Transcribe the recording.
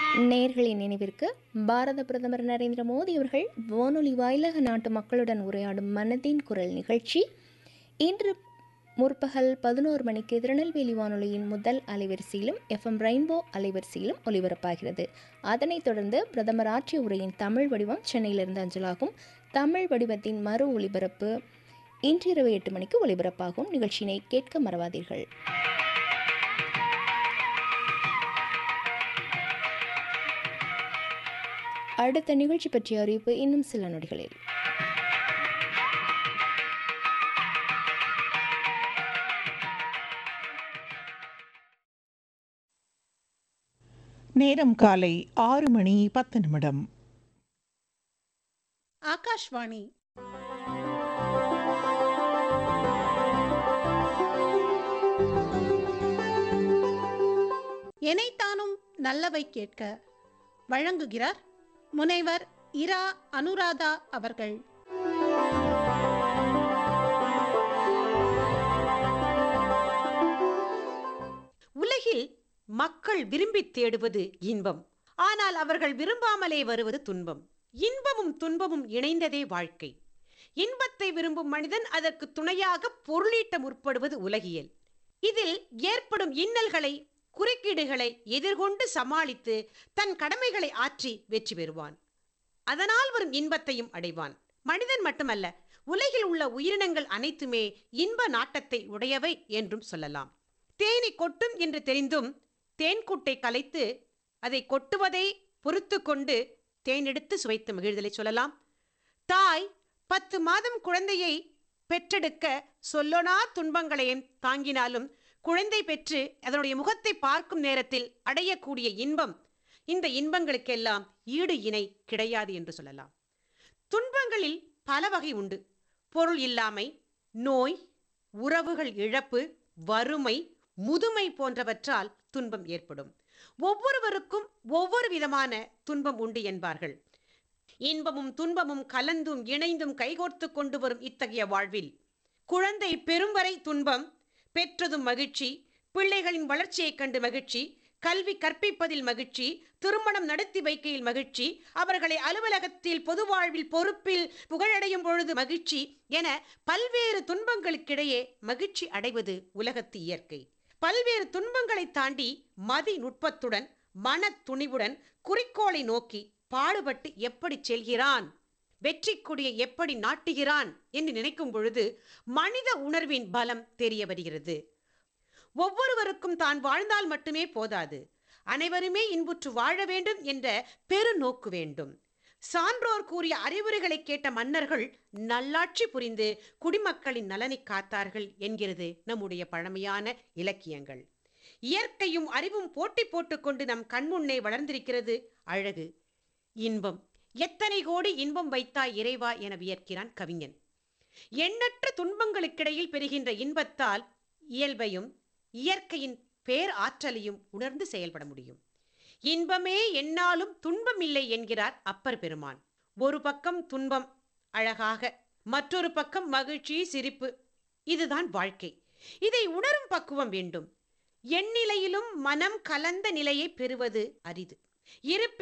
நேர்களின் நினைவிற்கு பாரத பிரதமர் நரேந்திர மோடி அவர்கள் வானொலி வாயிலாக நாட்டு மக்களுடன் உரையாடும் மனதின் குரல் நிகழ்ச்சி இன்று முற்பகல் பதினோரு மணிக்கு திருநெல்வேலி வானொலியின் முதல் அலைவரிசையிலும் எஃப்எம் ரெயின்போ அலைவரிசையிலும் ஒலிபரப்பாகிறது அதனைத் தொடர்ந்து பிரதமர் ஆற்றிய உரையின் தமிழ் வடிவம் சென்னையிலிருந்து அஞ்சலாகும் தமிழ் வடிவத்தின் மறு ஒலிபரப்பு இன்றிரவு எட்டு மணிக்கு ஒலிபரப்பாகும் நிகழ்ச்சியினை கேட்க மறவாதீர்கள் அடுத்த நிகழ்ச்சி பற்றிய அறிவிப்பு இன்னும் சில நொடிகளில் நேரம் காலை ஆறு மணி பத்து நிமிடம் ஆகாஷ்வாணி எனைத்தானும் நல்லவை கேட்க வழங்குகிறார் முனைவர் இரா அனுராதா அவர்கள் உலகில் மக்கள் விரும்பி தேடுவது இன்பம் ஆனால் அவர்கள் விரும்பாமலே வருவது துன்பம் இன்பமும் துன்பமும் இணைந்ததே வாழ்க்கை இன்பத்தை விரும்பும் மனிதன் அதற்கு துணையாக பொருளீட்ட முற்படுவது உலகியல் இதில் ஏற்படும் இன்னல்களை குறுக்கீடுகளை எதிர்கொண்டு சமாளித்து தன் கடமைகளை ஆற்றி வெற்றி பெறுவான் அதனால் வரும் இன்பத்தையும் அடைவான் மனிதன் மட்டுமல்ல உலகில் உள்ள உயிரினங்கள் அனைத்துமே இன்ப நாட்டத்தை உடையவை என்றும் சொல்லலாம் தேனி கொட்டும் என்று தெரிந்தும் தேன்கூட்டை கலைத்து அதை கொட்டுவதை பொறுத்து கொண்டு தேனெடுத்து சுவைத்து மகிழ்தலை சொல்லலாம் தாய் பத்து மாதம் குழந்தையை பெற்றெடுக்க சொல்லொணா துன்பங்களையும் தாங்கினாலும் குழந்தை பெற்று அதனுடைய முகத்தை பார்க்கும் நேரத்தில் அடையக்கூடிய இன்பம் இந்த இன்பங்களுக்கெல்லாம் ஈடு இணை கிடையாது என்று சொல்லலாம் துன்பங்களில் பல வகை உண்டு பொருள் இல்லாமை நோய் உறவுகள் இழப்பு வறுமை முதுமை போன்றவற்றால் துன்பம் ஏற்படும் ஒவ்வொருவருக்கும் ஒவ்வொரு விதமான துன்பம் உண்டு என்பார்கள் இன்பமும் துன்பமும் கலந்தும் இணைந்தும் கைகோர்த்து கொண்டு வரும் இத்தகைய வாழ்வில் குழந்தை பெரும் வரை துன்பம் பெற்றதும் மகிழ்ச்சி பிள்ளைகளின் வளர்ச்சியைக் கண்டு மகிழ்ச்சி கல்வி கற்பிப்பதில் மகிழ்ச்சி திருமணம் நடத்தி வைக்கையில் மகிழ்ச்சி அவர்களை அலுவலகத்தில் பொது வாழ்வில் பொறுப்பில் புகழடையும் பொழுது மகிழ்ச்சி என பல்வேறு துன்பங்களுக்கிடையே மகிழ்ச்சி அடைவது உலகத்து இயற்கை பல்வேறு துன்பங்களை தாண்டி மதி நுட்பத்துடன் மன துணிவுடன் குறிக்கோளை நோக்கி பாடுபட்டு எப்படி செல்கிறான் வெற்றி கொடியை எப்படி நாட்டுகிறான் என்று நினைக்கும் பொழுது மனித உணர்வின் பலம் தெரிய வருகிறது ஒவ்வொருவருக்கும் தான் வாழ்ந்தால் மட்டுமே போதாது அனைவருமே இன்புற்று வாழ வேண்டும் என்ற பெருநோக்கு வேண்டும் சான்றோர் கூறிய அறிவுரைகளை கேட்ட மன்னர்கள் நல்லாட்சி புரிந்து குடிமக்களின் நலனை காத்தார்கள் என்கிறது நம்முடைய பழமையான இலக்கியங்கள் இயற்கையும் அறிவும் போட்டி போட்டுக்கொண்டு நம் கண்முன்னே வளர்ந்திருக்கிறது அழகு இன்பம் எத்தனை கோடி இன்பம் வைத்தாய் இறைவா என வியர்க்கிறான் கவிஞன் எண்ணற்ற துன்பங்களுக்கிடையில் பெறுகின்ற இன்பத்தால் இயல்பையும் இயற்கையின் பேர் ஆற்றலையும் உணர்ந்து செயல்பட முடியும் இன்பமே என்னாலும் துன்பம் இல்லை என்கிறார் அப்பர் பெருமான் ஒரு பக்கம் துன்பம் அழகாக மற்றொரு பக்கம் மகிழ்ச்சி சிரிப்பு இதுதான் வாழ்க்கை இதை உணரும் பக்குவம் வேண்டும் எந்நிலையிலும் மனம் கலந்த நிலையை பெறுவது அரிது இருப்பினும்